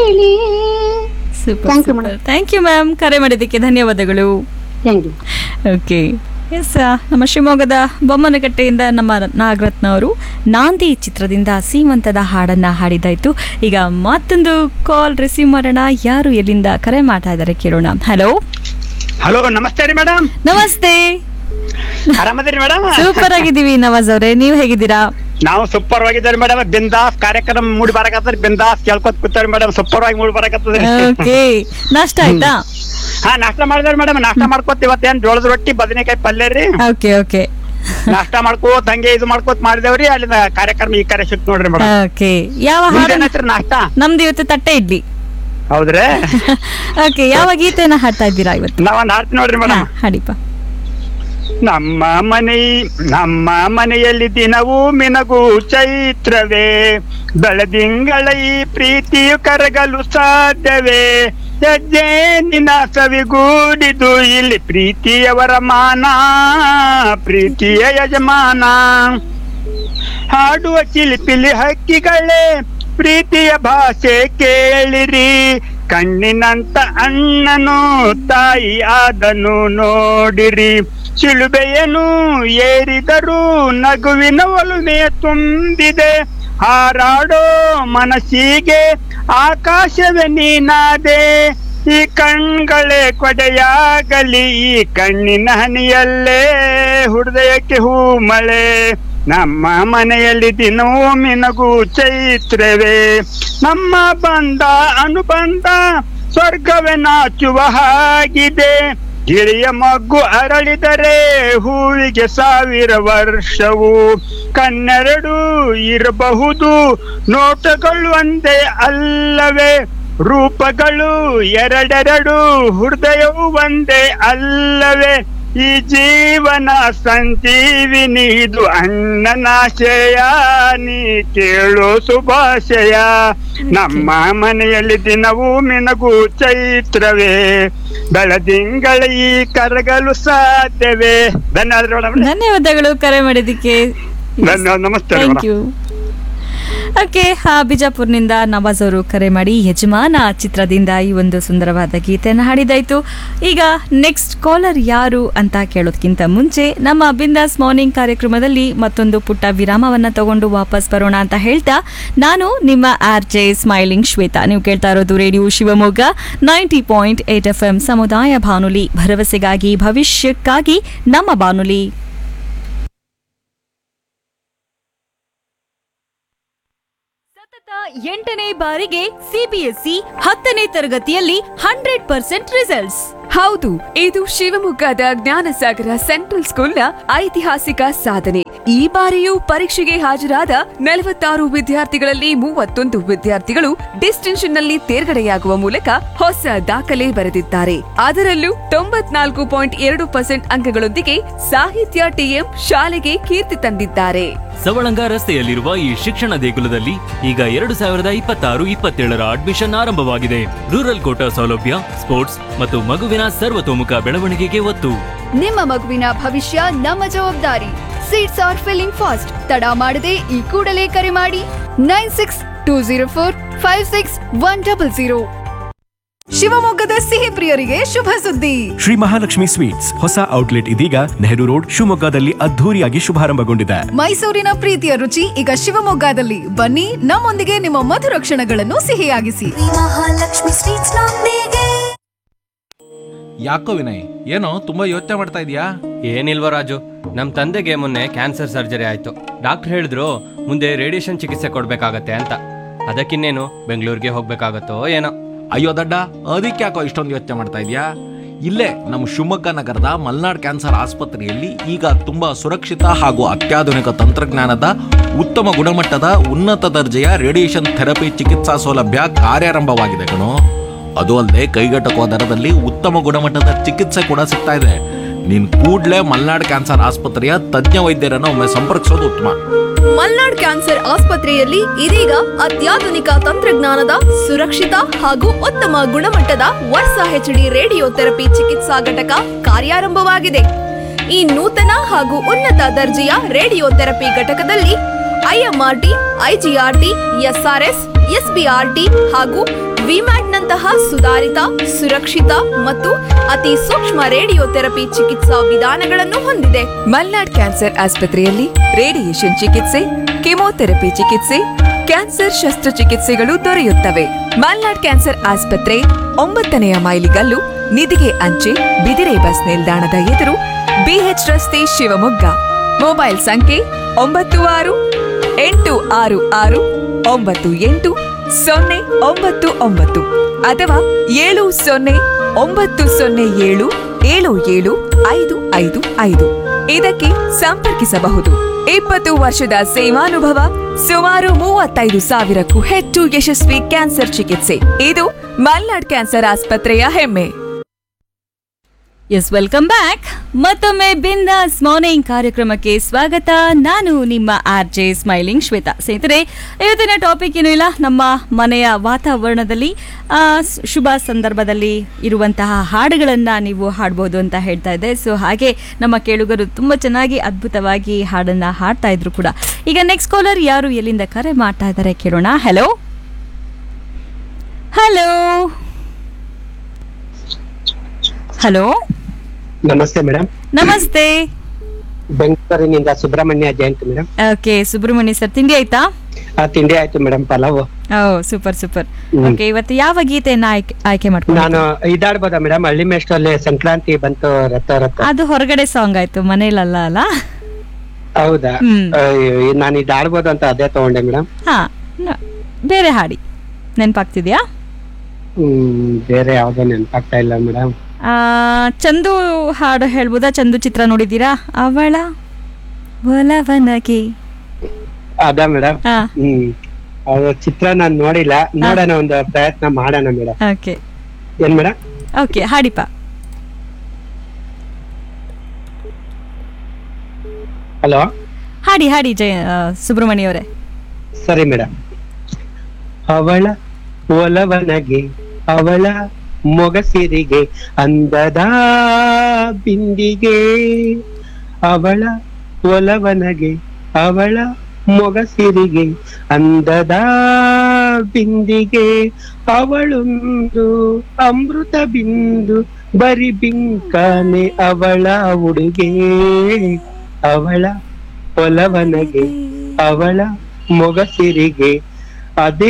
ಕೇಳಿ super Thank you, madam. Thank you ma'am ಕರೆ ಮಾಡಿದ್ದಕ್ಕೆ ಧನ್ಯವಾದಗಳು ಥ್ಯಾಂಕ್ ಯು ಓಕೆ ಎಸ್ ನಮ್ಮ ಶಿವಮೊಗ್ಗದ ಬೊಮ್ಮನಕಟ್ಟೆಯಿಂದ ನಮ್ಮ ನಾಗರತ್ನ ಅವರು ನಾಂದಿ ಚಿತ್ರದಿಂದ ಸೀಮಂತದ ಹಾಡನ್ನ ಹಾಡಿದಾಯ್ತು ಈಗ ಮತ್ತೊಂದು ಕಾಲ್ ರಿಸೀವ್ ಮಾಡೋಣ ಯಾರು ಎಲ್ಲಿಂದ ಕರೆ ಮಾಡ್ತಾ ಇದ್ದಾರೆ ಕೇಳೋಣ ಹಲೋ ಹಲೋ ನಮಸ್ತೆ ರೀ ಮೇಡಮ್ ನಮಸ್ತೆ ಆರಾಮದಿರಿ ಮೇಡಮ್ ಸೂಪರ್ ಆಗಿದ್ದೀವಿ ನವಾಜ್ ಅವರೇ ನೀವು ಹೇಗಿದ್ದೀರಾ ನಾವು ಸೂಪರ್ ಆಗಿದ್ದಾರೆ ಮೇಡಮ್ ಬಿಂದಾಸ್ ಕಾರ್ಯಕ್ರಮ ಮೂಡಿ ಬರಕತ್ತರಿ ಬಿಂದಾಸ್ ಕೇಳ್ಕೊತ ಕೂತಾರಿ ಮೇಡಮ್ ಸೂಪರ್ ಆಗಿ ಮೂಡಿ ಬರಕತ್ತದ್ರಿ ಓಕೆ ನಾಷ್ಟ ಆಯ್ತಾ ಹಾ ನಾಷ್ಟ ಮಾಡಿದ್ರಿ ಮೇಡಮ್ ನಾಷ್ಟ ಮಾಡ್ಕೋತ ಇವತ್ತೇನ್ ಜೋಳದ ರೊಟ್ಟಿ ಬದನೆಕಾಯಿ ಪಲ್ಯ ರೀ ಓಕೆ ಓಕೆ ನಾಷ್ಟ ಮಾಡ್ಕೋತ ಹಂಗೆ ಇದು ಮಾಡ್ಕೋತ ಮಾಡಿದೇವ್ರಿ ಅಲ್ಲಿಂದ ಕಾರ್ಯಕ್ರಮ ಈ ಕಾರ್ಯ ಸಿಕ್ತು ನೋಡ್ರಿ ಮೇಡಮ್ ಓಕೆ ಯಾವ ಹಾಡು ಏನೈತ್ರಿ ನಾಷ್ಟ ನಮ್ದು ಇವತ್ತು ತಟ್ಟೆ ಇಡ್ಲಿ ಹೌದ್ರಿ ಓಕೆ ಯಾವ ಗೀತೆನ ಹಾಡ್ತಾ ಇದ್ದೀರಾ ಇವತ್ತು ನಾವ್ ಒಂದ್ ಹಾಡ್ತಿ ನೋಡ್ರಿ ಹಾ, ಮೇಡಮ್ ಹಾಡಿಪ್ಪ ನಮ್ಮ ಮನೆ ನಮ್ಮ ಮನೆಯಲ್ಲಿ ದಿನವೂ ಮಿನಗು ಚೈತ್ರವೇ ಬೆಳದಿಂಗಳ ಈ ಪ್ರೀತಿಯು ಕರಗಲು ಸಾಧ್ಯವೇ ಹೆಜ್ಜೆ ನಿನ್ನ ಸವಿಗೂಡಿದು ಇಲ್ಲಿ ಪ್ರೀತಿಯವರ ಮಾನ ಪ್ರೀತಿಯ ಯಜಮಾನ ಹಾಡುವ ಚಿಲಿಪಿಲಿ ಹಕ್ಕಿಗಳೇ ಪ್ರೀತಿಯ ಭಾಷೆ ಕೇಳಿರಿ ಕಣ್ಣಿನಂತ ಅಣ್ಣನು ತಾಯಿ ಆದನು ನೋಡಿರಿ ಶಿಲುಬೆಯನು ಏರಿದರೂ ನಗುವಿನ ಒಲುಮೆ ತುಂಬಿದೆ ಹಾರಾಡೋ ಮನಸ್ಸಿಗೆ ಆಕಾಶವೇ ನೀನಾದೆ ಈ ಕಣ್ಗಳೇ ಕೊಡೆಯಾಗಲಿ ಈ ಕಣ್ಣಿನ ಹನಿಯಲ್ಲೇ ಹೃದಯಕ್ಕೆ ಹೂ ಮಳೆ ನಮ್ಮ ಮನೆಯಲ್ಲಿ ದಿನವೂ ಮಿನಗು ಚೈತ್ರವೇ ನಮ್ಮ ಬಂಧ ಅನುಬಂಧ ಸ್ವರ್ಗವೇ ನಾಚುವ ಹಾಗಿದೆ ಗಿಳಿಯ ಮಗ್ಗು ಅರಳಿದರೆ ಹೂವಿಗೆ ಸಾವಿರ ವರ್ಷವು ಕನ್ನೆರಡು ಇರಬಹುದು ನೋಟಗಳು ಒಂದೇ ಅಲ್ಲವೇ ರೂಪಗಳು ಎರಡೆರಡು ಹೃದಯವು ಒಂದೇ ಅಲ್ಲವೇ ಈ ಜೀವನ ಸಂಜೀವಿನಿ ಇದು ಅಣ್ಣನಾಶಯ ನೀ ಕೇಳು ಶುಭಾಶಯ ನಮ್ಮ ಮನೆಯಲ್ಲಿ ದಿನವೂ ಮಿನಗು ಚೈತ್ರವೇ ಬೆಳದಿಂಗಳ ಈ ಕರಗಲು ಸಾಧ್ಯವೇ ಧನ್ಯವಾದಗಳು ಮೇಡಮ್. ಧನ್ಯವಾದಗಳು ಕರೆ ಮಾಡಿದ್ದಕ್ಕೆ ಧನ್ಯವಾದ ನಮಸ್ತೆ ಥ್ಯಾಂಕ್ ಮೇಡಮ್. ಯು ಓಕೆ ಬಿಜಾಪುರ್ನಿಂದ ನವಾಜ್ ಅವರು ಕರೆ ಮಾಡಿ ಯಜಮಾನ ಚಿತ್ರದಿಂದ ಈ ಒಂದು ಸುಂದರವಾದ ಗೀತೆಯನ್ನು ಹಾಡಿದಾಯ್ತು ಈಗ ನೆಕ್ಸ್ಟ್ ಕಾಲರ್ ಯಾರು ಅಂತ ಕೇಳೋದಕ್ಕಿಂತ ಮುಂಚೆ ನಮ್ಮ ಬಿಂದಾಸ್ ಮಾರ್ನಿಂಗ್ ಕಾರ್ಯಕ್ರಮದಲ್ಲಿ ಮತ್ತೊಂದು ಪುಟ್ಟ ವಿರಾಮವನ್ನ ತಗೊಂಡು ವಾಪಸ್ ಬರೋಣ ಅಂತ ಹೇಳ್ತಾ ನಾನು ನಿಮ್ಮ ಆರ್ ಜೆ ಸ್ಮೈಲಿಂಗ್ ಶ್ವೇತಾ ನೀವು ಕೇಳ್ತಾ ಇರೋದು radio Shivamogga ninety point eight F M ಸಮುದಾಯ ಬಾನುಲಿ ಭರವಸೆಗಾಗಿ ಭವಿಷ್ಯಕ್ಕಾಗಿ ನಮ್ಮ ಬಾನುಲಿ ಸತತ ಎಂಟನೇ ಬಾರಿಗೆ ಸಿಬಿಎಸ್ಇ ಹತ್ತನೇ ತರಗತಿಯಲ್ಲಿ ಹಂಡ್ರೆಡ್ ಪರ್ಸೆಂಟ್ ರಿಸಲ್ಟ್ಸ್ ಹೌದು ಇದು ಶಿವಮೊಗ್ಗದ ಜ್ಞಾನಸಾಗರ ಸೆಂಟ್ರಲ್ ಸ್ಕೂಲ್ನ ಐತಿಹಾಸಿಕ ಸಾಧನೆ ಈ ಬಾರಿಯೂ ಪರೀಕ್ಷೆಗೆ ಹಾಜರಾದ ನಲವತ್ತಾರು ವಿದ್ಯಾರ್ಥಿಗಳಲ್ಲಿ ಮೂವತ್ತೊಂದು ವಿದ್ಯಾರ್ಥಿಗಳು ಡಿಸ್ಟಿಂಕ್ಷನ್ ನಲ್ಲಿ ತೇರ್ಗಡೆಯಾಗುವ ಮೂಲಕ ಹೊಸ ದಾಖಲೆ ಬರೆದಿದ್ದಾರೆ ಅದರಲ್ಲೂ ತೊಂಬತ್ನಾಲ್ಕು ಪಾಯಿಂಟ್ ಎರಡು ಪರ್ಸೆಂಟ್ ಅಂಕಗಳೊಂದಿಗೆ ಸಾಹಿತ್ಯ ಟಿಎಂ ಶಾಲೆಗೆ ಕೀರ್ತಿ ತಂದಿದ್ದಾರೆ ಸವಳಂಗ ರಸ್ತೆಯಲ್ಲಿರುವ ಈ ಶಿಕ್ಷಣ ದೇಗುಲದಲ್ಲಿ ಈಗ ಎರಡು ಸಾವಿರದ ಇಪ್ಪತ್ತಾರು ಇಪ್ಪತ್ತೇಳರ ಅಡ್ಮಿಷನ್ ಆರಂಭವಾಗಿದೆ ರೂರಲ್ ಕೋಟಾ ಸೌಲಭ್ಯ ಸ್ಪೋರ್ಟ್ಸ್ ಮತ್ತು ಮಗುವಿನ ಸರ್ವತೋಮುಖ ಬೆಳವಣಿಗೆಗೆ ಒತ್ತು ನಿಮ್ಮ ಮಗುವಿನ ಭವಿಷ್ಯ ನಮ್ಮ ಜವಾಬ್ದಾರಿ ಸೀಟ್ಸ್ ಆರ್ ಫಿಲ್ಲಿಂಗ್ ಫಾಸ್ಟ್ ತಡ ಮಾಡದೆ ಈ ಕೂಡಲೇ ಕರೆ ಮಾಡಿ nine six two zero four five six one double zero ಶಿವಮೊಗ್ಗದ ಸಿಹಿ ಪ್ರಿಯರಿಗೆ ಶುಭ ಸುದ್ದಿ ಶ್ರೀ ಮಹಾಲಕ್ಷ್ಮಿ ಸ್ವೀಟ್ಸ್ ಹೊಸ ಔಟ್ಲೆಟ್ ಇದೀಗ ನೆಹರು ರೋಡ್ ಶಿವಮೊಗ್ಗದಲ್ಲಿ ಅದ್ಧೂರಿಯಾಗಿ ಶುಭಾರಂಭಗೊಂಡಿದೆ ಮೈಸೂರಿನ ಪ್ರೀತಿಯ ರುಚಿ ಈಗ ಶಿವಮೊಗ್ಗದಲ್ಲಿ ಬನ್ನಿ ನಮ್ಮೊಂದಿಗೆ ನಿಮ್ಮ ಮಧುರ ಕ್ಷಣಗಳನ್ನು ಸಿಹಿಯಾಗಿಸಿ ಮಹಾಲಕ್ಷ್ಮಿ ಸ್ವೀಟ್ಸ್ ನೊಂದಿಗೆ ಯಾಕೋ ವಿನಯ್ ಏನೋ ತುಂಬಾ ಯೋಚನೆ ಮಾಡ್ತಾ ಇದೀಯಾ ಏನಿಲ್ವ ರಾಜು ನಮ್ಮ ತಂದೆಗೆ ಮೊನ್ನೆ ಕ್ಯಾನ್ಸರ್ ಸರ್ಜರಿ ಆಯಿತು ಡಾಕ್ಟರ್ ಹೇಳಿದ್ರು ಮುಂದೆ ರೇಡಿಯೇಷನ್ ಚಿಕಿತ್ಸೆ ಕೊಡಬೇಕಾಗತ್ತೆ ಅಂತ ಅದಕ್ಕಿನ್ನೇನು ಬೆಂಗಳೂರಿಗೆ ಹೋಗ್ಬೇಕಾಗತ್ತೋ ಏನೋ ಅಯ್ಯೋ ದಡ್ಡ ಅದಕ್ಕೆ ಯಾಕೋ ಇಷ್ಟೊಂದು ಯೋಚನೆ ಮಾಡ್ತಾ ಇದೀಯಾ ಇಲ್ಲೇ ನಮ್ಮ ಶಿವಮೊಗ್ಗ ನಗರದ ಮಲ್ನಾಡ್ ಕ್ಯಾನ್ಸರ್ ಆಸ್ಪತ್ರೆಯಲ್ಲಿ ಈಗ ತುಂಬಾ ಸುರಕ್ಷಿತ ಹಾಗೂ ಅತ್ಯಾಧುನಿಕ ತಂತ್ರಜ್ಞಾನದ ಉತ್ತಮ ಗುಣಮಟ್ಟದ ಉನ್ನತ ದರ್ಜೆಯ ರೇಡಿಯೇಷನ್ ಥೆರಪಿ ಚಿಕಿತ್ಸಾ ಸೌಲಭ್ಯ ಕಾರ್ಯಾರಂಭವಾಗಿದೆ ಕಣೋ ಅದು ಅಲ್ಲದೆ ಕೈಗೆಟಕುವ ದರದಲ್ಲಿ ಉತ್ತಮ ಗುಣಮಟ್ಟದ ಚಿಕಿತ್ಸೆ ಕೂಡ ಸಿಗ್ತಾ ಇದೆ ನೀನ್ ಕೂಡ್ಲೇ ಮಲ್ನಾಡ್ ಕ್ಯಾನ್ಸರ್ ಆಸ್ಪತ್ರೆಯ ತಜ್ಞ ವೈದ್ಯರನ್ನು ಒಮ್ಮೆ ಸಂಪರ್ಕಿಸೋದು ಉತ್ತಮ ಮಲ್ನಾಡ್ ಕ್ಯಾನ್ಸರ್ ಆಸ್ಪತ್ರೆಯಲ್ಲಿ ಇದೀಗ ಅತ್ಯಾಧುನಿಕ ತಂತ್ರಜ್ಞಾನದ ಸುರಕ್ಷಿತ ಹಾಗೂ ಉತ್ತಮ ಗುಣಮಟ್ಟದ ವರ್ಷ ಹೆಚ್ಡಿ ರೇಡಿಯೋ ಥೆರಪಿ ಚಿಕಿತ್ಸಾ ಘಟಕ ಕಾರ್ಯಾರಂಭವಾಗಿದೆ ಈ ನೂತನ ಹಾಗೂ ಉನ್ನತ ದರ್ಜೆಯ ರೇಡಿಯೋ ಥೆರಪಿ ಘಟಕದಲ್ಲಿ ಐಎಂಆರ್ಟಿ ಐಜಿಆರ್ಟಿ ಎಸ್ಆರ್ಎಸ್ ಎಸ್ಬಿಆರ್ಟಿ ಹಾಗೂ ವಿಮ್ಯಾಟ್ ನಂತಹ ಸುಧಾರಿತ ಸುರಕ್ಷಿತ ಮತ್ತು ಅತಿ ಸೂಕ್ಷ್ಮ ರೇಡಿಯೋಥೆರಪಿ ಚಿಕಿತ್ಸಾ ವಿಧಾನಗಳನ್ನು ಹೊಂದಿದೆ ಮಲ್ನಾಡ್ ಕ್ಯಾನ್ಸರ್ ಆಸ್ಪತ್ರೆಯಲ್ಲಿ ರೇಡಿಯೇಷನ್ ಚಿಕಿತ್ಸೆ ಕೆಮೊಥೆರಪಿ ಚಿಕಿತ್ಸೆ ಕ್ಯಾನ್ಸರ್ ಶಸ್ತ್ರಚಿಕಿತ್ಸೆಗಳು ದೊರೆಯುತ್ತವೆ ಮಲ್ನಾಡ್ ಕ್ಯಾನ್ಸರ್ ಆಸ್ಪತ್ರೆ ಒಂಬತ್ತನೆಯ ಮೈಲಿಗಲ್ಲು ನಿಧಿಗೆ ಅಂಚೆ ಬಿದಿರೆ ಬಸ್ ನಿಲ್ದಾಣದ ಎದುರು ಬಿಎಚ್ ರಸ್ತೆ ಶಿವಮೊಗ್ಗ ಮೊಬೈಲ್ ಸಂಖ್ಯೆ ಒಂಬತ್ತು ಆರು ಎಂಟು ಆರು ಆರು ಒಂಬತ್ತು ಎಂಟು ಸೊನ್ನೆ ಒಂಬತ್ತು ಒಂಬತ್ತು ಅಥವಾ ಏಳು ಸೊನ್ನೆ ಒಂಬತ್ತು ಸೊನ್ನೆ ಏಳು ಏಳು ಏಳು ಐದು ಐದು ಐದು ಇದಕ್ಕೆ ಸಂಪರ್ಕಿಸಬಹುದು ಇಪ್ಪತ್ತು ವರ್ಷದ ಸೇವಾನುಭವ ಸುಮಾರು ಮೂವತ್ತೈದು ಸಾವಿರಕ್ಕೂ ಹೆಚ್ಚು ಯಶಸ್ವಿ ಕ್ಯಾನ್ಸರ್ ಚಿಕಿತ್ಸೆ ಇದು ಮಲ್ನಾಡ್ ಕ್ಯಾನ್ಸರ್ ಆಸ್ಪತ್ರೆಯ ಹೆಮ್ಮೆ ಎಸ್ ವೆಲ್ಕಮ್ ಬ್ಯಾಕ್ ಮತ್ತೊಮ್ಮೆ ಬಿಂದಾಸ್ ಮಾರ್ನಿಂಗ್ ಕಾರ್ಯಕ್ರಮಕ್ಕೆ ಸ್ವಾಗತ ನಾನು ನಿಮ್ಮ ಆರ್ ಜೆ ಸ್ಮೈಲಿಂಗ್ ಶ್ವೇತಾ ಸ್ನೇಹಿತರೆ ಇವತ್ತಿನ ಟಾಪಿಕ್ ಏನೂ ಇಲ್ಲ ನಮ್ಮ ಮನೆಯ ವಾತಾವರಣದಲ್ಲಿ ಆ, ಸ್- ಶುಭ ಸಂದರ್ಭದಲ್ಲಿ ಇರುವಂತಹ ಹಾಡುಗಳನ್ನು ನೀವು ಹಾಡ್ಬೋದು ಅಂತ ಹೇಳ್ತಾ ಇದ್ದೆ ಸೊ ಹಾಗೆ ನಮ್ಮ ಕೇಳುಗರು ತುಂಬ ಚೆನ್ನಾಗಿ ಅದ್ಭುತವಾಗಿ ಹಾಡನ್ನು ಹಾಡ್ತಾ ಇದ್ರು ಕೂಡ ಈಗ ನೆಕ್ಸ್ಟ್ ಕಾಲರ್ ಯಾರು ಎಲ್ಲಿಂದ ಕರೆ ಮಾಡ್ತಾ ಇದ್ದಾರೆ ಕೇಳೋಣ ಹಲೋ ಹಲೋ ಹಲೋ ನಮಸ್ತೆ ಮೇಡಮ್ ನಮಸ್ತೆ ಬೆಂಗಳೂರಿನಿಂದ Subrahmanya Jayanth madam okay Subrahmanya sir ತಿಂಡಿ ಆಯ್ತಾ ಆ ತಿಂಡಿ ಆಯ್ತು ಮೇಡಮ್ ಪಲಾವ್ ಓ ಸೂಪರ್ ಸೂಪರ್ ಹ್ಮ್. ಓಕೆ ಇವತ್ತು ಯಾವ ಗೀತೆಯನ್ನ ಆಯ್ಕೆ ಆಯ್ಕೆ ಮಾಡ್ಕೊಂಡು ನಾನು ಇದಾಡ್ಬೋದಾ ಮೇಡಮ್ ಹಳ್ಳಿ ಮೇಷ್ಟಲ್ಲಿ ಸಂಕ್ರಾಂತಿ ಬಂತು ರಥ ರಥ ಅದು ಹೊರಗಡೆ ಸಾಂಗ್ ಆಯ್ತು ಮನೇಲಲ್ಲ ಅಲ್ಲ ಹೌದಾ ಹ್ಮ್. ಅಯ್ಯೋ, ನಾನು ಇದಾಡ್ಬೋದು ಅಂತ ಅದೇ ತಗೊಂಡೆ ಮೇಡಮ್ ಹಾ ನ- ಬೇರೆ ಹಾಡಿ ನೆನ್ಪಾಗ್ತಿದ್ಯಾ ಹ್ಮ್ ಬೇರೆ ಯಾವ್ದೋ ನೆನಪಾಗ್ತಾ ಇಲ್ಲ ಮೇಡಮ್ ಆ, ಚಂದು ಹಾಡು ಹೇಳ್ಬೋದಾ ಚಂದು ಚಿತ್ರ ನೋಡಿದ್ದೀರಾ ಅವಳ ಒಲವನಗೆ ಅದ ಮೇಡಮ್ ಹಾ ಹ್ಮ್ ಅದು ಚಿತ್ರ ನಾನ್ ನೋಡಿಲ್ಲ ನೋಡೋಣ ಒಂದು ಪ್ರಯತ್ನ ಮಾಡೋಣ ಮೇಡಮ್ ಓಕೆ ಏನ್ ಮೇಡಮ್ ಓಕೆ ಹಾಡಿಪ ಹಲೋ ಹಾಡಿ ಹಾಡಿ ಜಯ ಆ, ಸುಬ್ರಹ್ಮಣ್ಯ ಅವರೇ ಸರಿ ಮೇಡಮ್ ಅವಳ ಒಲವನಗೆ ಅವಳ ಮೊಗಸಿರಿಗೆ ಅಂದದ ಬಿಂದಿಗೆ ಅವಳ ಒಲವನಗೆ ಅವಳ ಮೊಗಸಿರಿಗೆ ಅಂದದ ಬಿಂದಿಗೆ ಅವಳೊಂದು ಅಮೃತ ಬಿಂದು ಬರಿ ಬಿಂಕನೆ ಅವಳ ಉಡುಗೆ ಅವಳ ಒಲವನಗೆ ಅವಳ ಮೊಗಸಿರಿಗೆ ಅದೇ